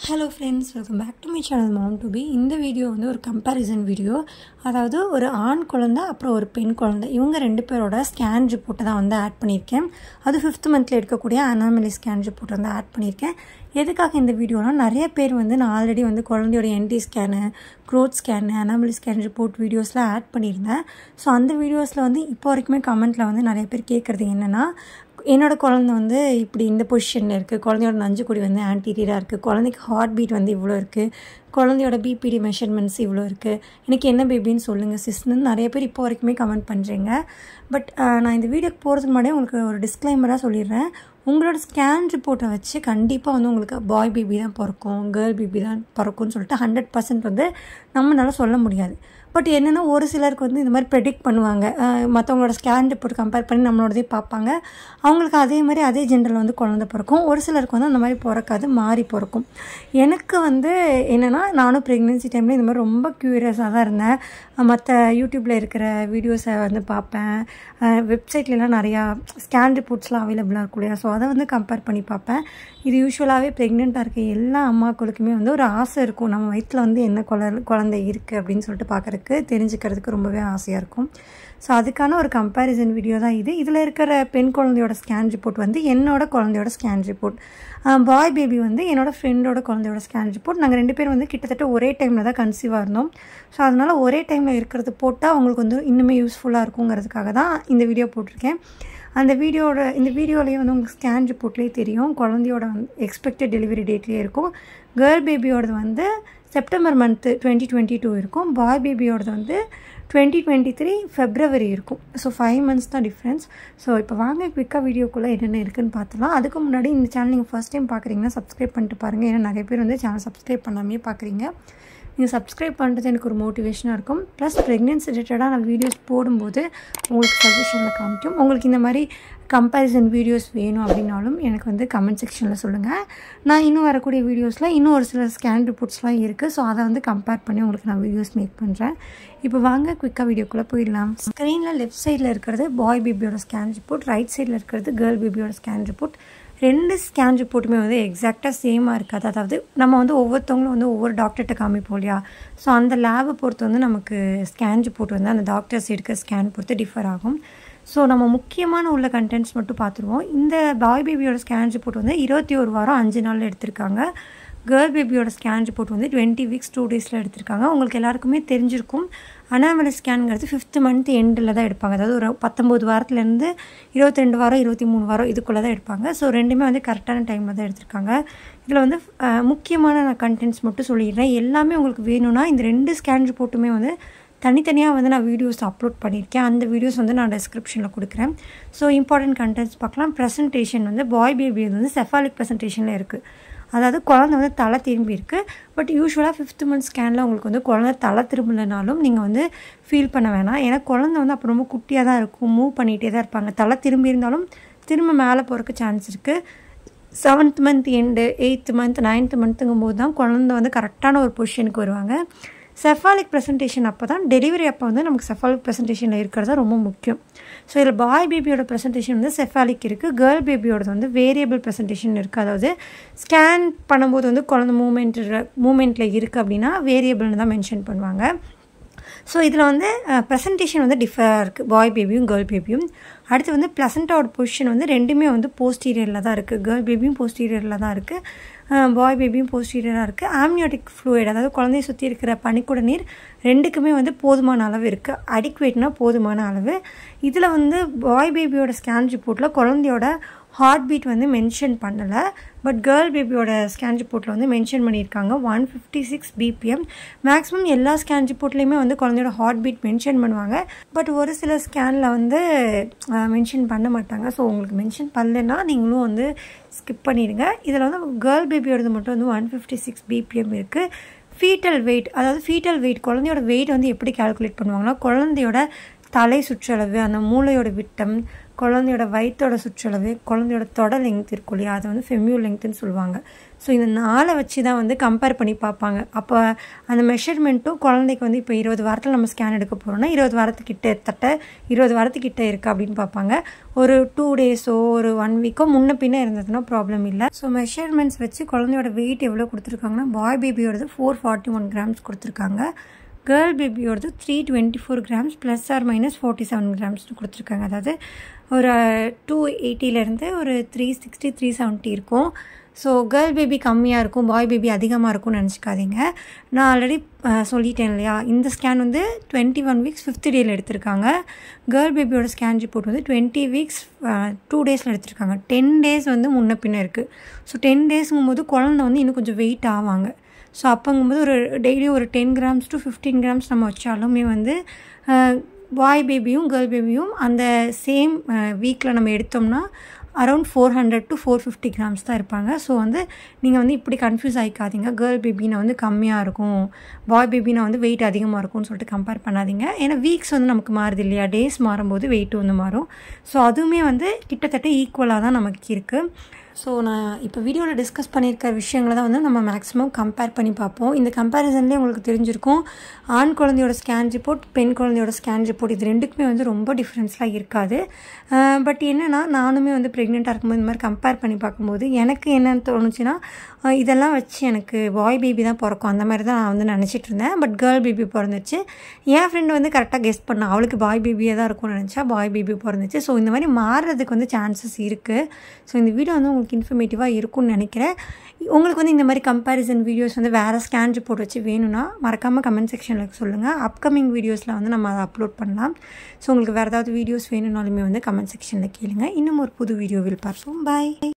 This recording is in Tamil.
hello friends welcome back to my channel mom to be இந்த வீடியோ வந்து ஒரு கம்பேரிசன் வீடியோ அதாவது ஒரு ஆண் குழந்தை அப்புறம் ஒரு பெண் குழந்தை இவங்க ரெண்டு பேரோட ஸ்கேன் ரிப்போர்ட்டை தான் வந்து ஆட் பண்ணியிருக்கேன் அது ஃபிஃப்த் மந்தில் எடுக்கக்கூடிய அனாமலி ஸ்கேன் ரிப்போர்ட் வந்து ஆட் பண்ணியிருக்கேன் எதுக்காக இந்த வீடியோனா நிறைய பேர் வந்து நான் ஆல்ரெடி வந்து குழந்தையோட NT scan growth scan anomaly scan report வீடியோஸ்லாம் ஆட் பண்ணியிருந்தேன் ஸோ அந்த வீடியோஸில் வந்து இப்போ வரைக்குமே கமெண்ட்டில் வந்து நிறைய பேர் கேட்குறது என்னென்னா என்னோட குழந்தை வந்து இப்படி இந்த பொசிஷனில் இருக்குது குழந்தையோட நஞ்சுக்குடி வந்து ஆன்டீரியராக இருக்குது குழந்தைக்கு ஹார்ட் பீட் வந்து இவ்வளோ இருக்குது குழந்தையோட பிபிடி மெஷர்மெண்ட்ஸ் இவ்வளோ இருக்குது எனக்கு என்ன பேபின்னு சொல்லுங்கள் சிஸ்னு நிறைய பேர் இப்போ வரைக்குமே கமெண்ட் பண்ணுறீங்க பட் நான் இந்த வீடியோக்கு போகிறதுக்கு முன்னாடியே உங்களுக்கு ஒரு டிஸ்க்ளைமராக சொல்லிடுறேன் உங்களோட ஸ்கேன் ரிப்போர்ட்டை வச்சு கண்டிப்பாக வந்து உங்களுக்கு பாய் பேபி தான் பிறக்கும் கேர்ள் பேபி தான் பிறக்கும்னு சொல்லிட்டு ஹண்ட்ரட் பர்சன்ட் வந்து நம்மளால சொல்ல முடியாது பட் என்னென்னா ஒரு சிலருக்கு வந்து இந்த மாதிரி ப்ரெடிக்ட் பண்ணுவாங்க மற்றவங்களோட ஸ்கேன் ரிப்போர்ட் கம்பேர் பண்ணி நம்மளோடதே பார்ப்பாங்க அவங்களுக்கு அதே மாதிரி அதே ஜென்டரில் வந்து குழந்த பிறக்கும் ஒரு சிலருக்கு வந்து அந்த மாதிரி பிறக்காது மாறி பிறக்கும் எனக்கு வந்து என்னென்னா நானும் ப்ரெக்னென்சி டைமில் இந்த மாதிரி ரொம்ப க்யூரியஸாக தான் இருந்தேன் மற்ற யூடியூப்பில் இருக்கிற வீடியோஸை வந்து பார்ப்பேன் வெப்சைட்லலாம் நிறையா ஸ்கேன் ரிப்போர்ட்ஸ்லாம் அவைலபிளாக இருக்கும் இல்லையா ஸோ அதை வந்து கம்பேர் பண்ணி பார்ப்பேன் இது யூஸ்வலாகவே ப்ரெக்னெண்ட்டாக இருக்க எல்லா அம்மாக்களுக்குமே வந்து ஒரு ஆசை இருக்கும் நம்ம வயிற்றில் வந்து என்ன குழந்தை குழந்தை இருக்குது அப்படின்னு சொல்லிட்டு பார்க்குறதுக்கு தெரிஞ்சுக்கிறதுக்கு ரொம்பவே ஆசையாக இருக்கும் ஸோ அதுக்கான ஒரு கம்பேரிசன் வீடியோ தான் இது இதில் இருக்கிற பெண் குழந்தையோட ஸ்கேன் ரிப்போர்ட் வந்து என்னோட குழந்தையோட ஸ்கேன் ரிப்போர்ட் பாய் பேபி வந்து என்னோடய ஃப்ரெண்டோட குழந்தையோட ஸ்கேன் ரிப்போர்ட் நாங்கள் ரெண்டு பேரும் வந்து கிட்டத்தட்ட ஒரே டைமில் தான் கன்சீவாக இருந்தோம் ஸோ அதனால் ஒரே டைமில் இருக்கிறது போட்டால் அவங்களுக்கு வந்து இன்னுமே யூஸ்ஃபுல்லாக இருக்குங்கிறதுக்காக தான் இந்த வீடியோ போட்டிருக்கேன் அந்த வீடியோட இந்த வீடியோலேயே வந்து உங்களுக்கு ஸ்கேன் ரிப்போர்ட்லேயே தெரியும் குழந்தையோட வந்து எக்ஸ்பெக்டட் டெலிவரி டேட்லேயே இருக்கும் கேர்ள் பேபியோடது வந்து September month twenty twenty two இருக்கும் பாய் பேபியோடது வந்து டுவெண்ட்டி டுவெண்ட்டி த்ரீ ஃபெப்ரவரி இருக்கும் ஸோ ஃபைவ் மந்த்ஸ் தான் டிஃப்ரென்ஸ் ஸோ இப்போ வாங்க குவிக்காக வீடியோக்குள்ளே என்னென்ன இருக்குன்னு பார்த்துலாம் அதுக்கு முன்னாடி இந்த சேனல் நீங்கள் ஃபஸ்ட் டைம் பார்க்குறீங்கன்னா சப்ஸ்கிரைப் பண்ணிட்டு பாருங்கள் ஏன்னா நிறைய பேர் வந்து சேனல் சப்ஸ்கிரைப் பண்ணாமே பார்க்குறீங்க நீங்கள் சப்ஸ்கிரைப் பண்ணுறது எனக்கு ஒரு மோட்டிவேஷனாக இருக்கும் ப்ளஸ் ப்ரெக்னென்சி ரிலேட்டடாக நான் வீடியோஸ் போடும்போது உங்களுக்கு சஜஷனில் காமிக்கும் உங்களுக்கு இந்த மாதிரி கம்பேரிசன் வீடியோஸ் வேணும் அப்படின்னாலும் எனக்கு வந்து கமெண்ட் செக்ஷனில் சொல்லுங்கள் நான் இன்னும் வரக்கூடிய வீடியோஸில் இன்னும் ஒரு சில ஸ்கேன் ரிப்போர்ட்ஸ்லாம் இருக்குது ஸோ அதை வந்து கம்பேர் பண்ணி உங்களுக்கு நான் வீடியோஸ் மேக் பண்ணுறேன் இப்போ வாங்க குயிக்காக வீடியோக்குள்ளே போயிடலாம் ஸ்க்ரீனில் லெஃப்ட் சைடில் இருக்கிறது பாய் பேபியோட ஸ்கேன் ரிப்போர்ட் ரைட் சைடில் இருக்கிறது கேர்ள் பேபியோட ஸ்கேன் ரிப்போர்ட் ரெண்டு ஸ்கேன் ரிப்போர்ட்டுமே வந்து எக்ஸாக்டாக சேமாக இருக்காது அதாவது நம்ம வந்து ஒவ்வொருத்தவங்களும் வந்து ஒவ்வொரு டாக்டர்கிட்ட காமிப்போம் இல்லையா ஸோ அந்த லேபை பொறுத்து வந்து நமக்கு ஸ்கேன் ரிப்போர்ட் வந்து அந்த டாக்டர்ஸ் எடுக்க ஸ்கேன் பொறுத்து டிஃபர் ஆகும் ஸோ நம்ம முக்கியமான உள்ள கண்டென்ட்ஸ் மட்டும் பார்த்துருவோம் இந்த பாய் பேபியோட ஸ்கேன் ரிப்போர்ட் வந்து இருபத்தி ஒரு வாரம் அஞ்சு நாளில் எடுத்திருக்காங்க கேர்ள் பேபியோட ஸ்கேன் ரிப்போர்ட் வந்து டுவெண்ட்டி வீக்ஸ் டூ டேஸில் எடுத்திருக்காங்க உங்களுக்கு எல்லாருக்குமே தெரிஞ்சிருக்கும் அனாமலை ஸ்கேனுங்கிறது ஃபிஃப்த் மந்த் எண்டில் தான் எடுப்பாங்க அதாவது ஒரு பத்தொம்போது வாரத்துலேருந்து இருபத்தி ரெண்டு வாரம் இருபத்தி மூணு வாரம் இதுக்குள்ளே தான் எடுப்பாங்க ஸோ ரெண்டுமே வந்து கரெக்டான டைமில் தான் எடுத்திருக்காங்க இதில் வந்து முக்கியமான நான் கண்டென்ட்ஸ் மட்டும் சொல்லிடுறேன் எல்லாமே உங்களுக்கு வேணும்னா இந்த ரெண்டு ஸ்கேன் ரிப்போர்ட்டுமே வந்து தனித்தனியாக வந்து நான் வீடியோஸ் அப்லோட் பண்ணியிருக்கேன் அந்த வீடியோஸ் வந்து நான் டிஸ்கிரிப்ஷனில் கொடுக்குறேன் ஸோ இம்பார்ட்டன்ட் கண்டென்ட்ஸ் பார்க்கலாம் ப்ரெசன்டேஷன் வந்து பாய் பேபி வந்து செஃபாலிக் ப்ரெசன்டேஷனில் இருக்குது அதாவது குழந்தை வந்து தலை திரும்பி இருக்குது பட் யூஸ்வலாக ஃபிஃப்த் மந்த் ஸ்கேனில் உங்களுக்கு வந்து குழந்தை தலை திரும்பலைனாலும் நீங்கள் வந்து ஃபீல் பண்ண வேணாம் ஏன்னா குழந்தை வந்து அப்போ ரொம்ப குட்டியாக தான் இருக்கும் மூவ் பண்ணிகிட்டே தான் இருப்பாங்க தலை திரும்பி இருந்தாலும் திரும்ப மேலே போகிறக்கு சான்ஸ் இருக்குது seventh month and eighth month ninth மந்த்துங்கும் போது தான் குழந்தை வந்து கரெக்டான ஒரு பொசிஷனுக்கு வருவாங்க செஃபாலிக் ப்ரெசன்டேஷன் அப்போ தான் டெலிவரி அப்போ வந்து நமக்கு செஃபாலிக் ப்ரெசன்டேஷனில் இருக்கிறது ரொம்ப முக்கியம் ஸோ இதில் பாய் பேபியோட ப்ரெசன்டேஷன் வந்து செஃபாலிக் இருக்குது கேர்ள் பேபியோடது வந்து வேரியபிள் ப்ரெசன்டேஷன் இருக்குது அதாவது ஸ்கேன் பண்ணும்போது வந்து குழந்த மூமெண்ட் மூமெண்ட்டில் இருக்குது அப்படின்னா வேரியபிள்னு தான் மென்ஷன் பண்ணுவாங்க ஸோ இதில் வந்து ப்ரெசன்டேஷன் வந்து டிஃபராக இருக்குது பாய் பேபியும் கேர்ள் பேபியும் அடுத்து வந்து ப்ளசண்ட்டோட பொசிஷன் வந்து ரெண்டுமே வந்து போஸ்டீரியரில் தான் இருக்குது கேர்ள் பேபியும் போஸ்டீரியரில் தான் இருக்குது பாய் பேபியும் போஸ்டீரியராக இருக்குது ஆம்னியோட்டிக் ஃப்ளூயிட் அதாவது குழந்தைய சுற்றி இருக்கிற பனிக்குட நீர் ரெண்டுக்குமே வந்து போதுமான அளவு இருக்குது அடிக்குவேட்னா போதுமான அளவு இதில் வந்து பாய் பேபியோட ஸ்கேன் ரிப்போர்ட்டில் குழந்தையோட ஹார்ட் பீட் வந்து மென்ஷன் பண்ணலை பட் கேர்ள் பேபியோட ஸ்கேன் ரிப்போர்ட்டில் வந்து மென்ஷன் பண்ணியிருக்காங்க one fifty six BPM maximum எல்லா ஸ்கேன் ரிப்போர்ட்லேயுமே வந்து குழந்தையோட ஹார்ட் பீட் மென்ஷன் பண்ணுவாங்க பட் ஒரு சில ஸ்கேனில் வந்து மென்ஷன் பண்ண மாட்டாங்க ஸோ உங்களுக்கு மென்ஷன் பண்ணலைன்னா நீங்களும் வந்து ஸ்கிப் பண்ணிடுங்க இதில் வந்து கேர்ள் பேபியோடது மட்டும் வந்து ஒன் ஃபிஃப்டி சிக்ஸ் பிபிஎம் இருக்குது ஃபீட்டல் வெயிட் அதாவது ஃபீட்டல் வெயிட் குழந்தையோட வெயிட் வந்து எப்படி கால்குலேட் பண்ணுவாங்கன்னா குழந்தையோட தலை சுற்றளவு அந்த மூளையோட விட்டம் குழந்தையோட வயிற்றோட சுற்றளவு குழந்தையோட தொட லெங்த் இருக்கும் இல்லையா அதை வந்து ஃபெமியூ லெங்க்த்துன்னு சொல்லுவாங்க ஸோ இந்த நாளை வச்சு தான் வந்து கம்பேர் பண்ணி பார்ப்பாங்க அப்போ அந்த மெஷர்மெண்ட்டும் குழந்தைக்கு வந்து இப்போ இருபது வாரத்தில் நம்ம ஸ்கேன் எடுக்க போகிறோம்னா இருபது வாரத்துக்கிட்ட தட்ட இருபது வாரத்துக்கிட்ட இருக்குது அப்படின்னு பார்ப்பாங்க ஒரு டூ டேஸோ ஒரு ஒன் வீக்கோ முன்ன பின்ன இருந்ததுன்னா ப்ராப்ளம் இல்லை ஸோ மெஷர்மெண்ட்ஸ் வச்சு குழந்தையோட வெயிட் எவ்வளோ கொடுத்துருக்காங்கன்னா பாய் பேபியோடது ஃபோர் ஃபார்ட்டி ஒன் கிராம்ஸ் கொடுத்துருக்காங்க கேர்ள் பேபியோடது three twenty four grams plus or minus forty seven கிராம்ஸ்னு கொடுத்துருக்காங்க அதாவது ஒரு டூ எயிட்டிலேருந்து ஒரு த்ரீ சிக்ஸ்டி த்ரீ செவன்ட்டி இருக்கும் ஸோ கேர்ள் பேபி கம்மியாக இருக்கும் பாய் பேபி அதிகமாக இருக்கும்னு நினச்சிக்காதீங்க நான் ஆல்ரெடி சொல்லிட்டேன் இல்லையா இந்த ஸ்கேன் வந்து டுவெண்ட்டி ஒன் வீக்ஸ் ஃபிஃப்த் டேயில் எடுத்திருக்காங்க கேர்ள் பேபியோட ஸ்கேன் ரிப்போர்ட் வந்து டுவெண்ட்டி வீக்ஸ் டூ டேஸில் எடுத்திருக்காங்க டென் டேஸ் வந்து முன்ன பின்ன இருக்குது ஸோ டென் டேஸுங்கும் போது குழந்தை வந்து இன்னும் கொஞ்சம் வெயிட் ஆவாங்க ஸோ அப்போங்கும்போது ஒரு டெய்லி ஒரு ten grams to fifteen grams நம்ம வச்சாலுமே வந்து பாய் பேபியும் கேர்ள் பேபியும் அந்த சேம் வீக்கில் நம்ம எடுத்தோம்னா around four hundred to four fifty grams தான் இருப்பாங்க ஸோ வந்து நீங்கள் வந்து இப்படி கன்ஃபியூஸ் ஆகிக்காதீங்க கேர்ள் பேபினா வந்து கம்மியாக இருக்கும் பாய் பேபினா வந்து வெயிட் அதிகமாக இருக்கும்னு சொல்லிட்டு கம்பேர் பண்ணாதீங்க ஏன்னா வீக்ஸ் வந்து நமக்கு மாறுது இல்லையா டேஸ் மாறும்போது வெயிட் வந்து மாறும் ஸோ அதுவுமே வந்து கிட்டத்தட்ட ஈக்குவலாக தான் நமக்கு இருக்குது ஸோ நான் இப்போ வீடியோவில் டிஸ்கஸ் பண்ணியிருக்க விஷயங்களை தான் வந்து நம்ம மேக்ஸிமம் கம்பேர் பண்ணி பார்ப்போம் இந்த கம்பேரிசன்லேயே உங்களுக்கு தெரிஞ்சிருக்கும் ஆண் குழந்தையோட ஸ்கேன் ரிப்போர்ட் பெண் குழந்தையோட ஸ்கேன் ரிப்போர்ட் இது ரெண்டுக்குமே வந்து ரொம்ப டிஃப்ரென்ஸ்லாம் இருக்காது பட் என்னென்னா நானுமே வந்து ப்ரெக்னெண்ட்டாக இருக்கும்போது இந்த மாதிரி கம்பேர் பண்ணி பார்க்கும்போது எனக்கு என்னன்னு தோணுச்சுன்னா இதெல்லாம் வச்சு எனக்கு பாய் பேபி தான் பிறக்கும் அந்த மாதிரி தான் நான் வந்து நினச்சிட்டு இருந்தேன் பட் கேர்ள் பேபி பிறந்துச்சு என் ஃப்ரெண்டு வந்து கரெக்டாக கெஸ்ட் பண்ணா அவளுக்கு பாய் பேபியாக தான் இருக்கும்னு நினச்சா பாய் பேபி பிறந்துச்சு ஸோ இந்த மாதிரி மாறுறதுக்கு வந்து சான்சஸ் இருக்குது ஸோ இந்த வீடியோ வந்து உங்களுக்கு இன்ஃபர்மேட்டிவாக இருக்கும்னு நினைக்கிறேன் உங்களுக்கு வந்து இந்த மாதிரி கம்பேரிசன் வீடியோஸ் வந்து வேறு ஸ்கேன் ரிப்போர்ட் வச்சு வேணும்னா மறக்காமல் கமெண்ட் செக்ஷனில் சொல்லுங்கள் அப்கமிங் வீடியோஸில் வந்து நம்ம அதை அப்லோட் பண்ணலாம் ஸோ உங்களுக்கு வேறு ஏதாவது வீடியோஸ் வேணும்னாலுமே வந்து கமெண்ட் செக்ஷனில் கேளுங்க இன்னும் ஒரு புது வீடியோவில் பார்ப்போம் பாய்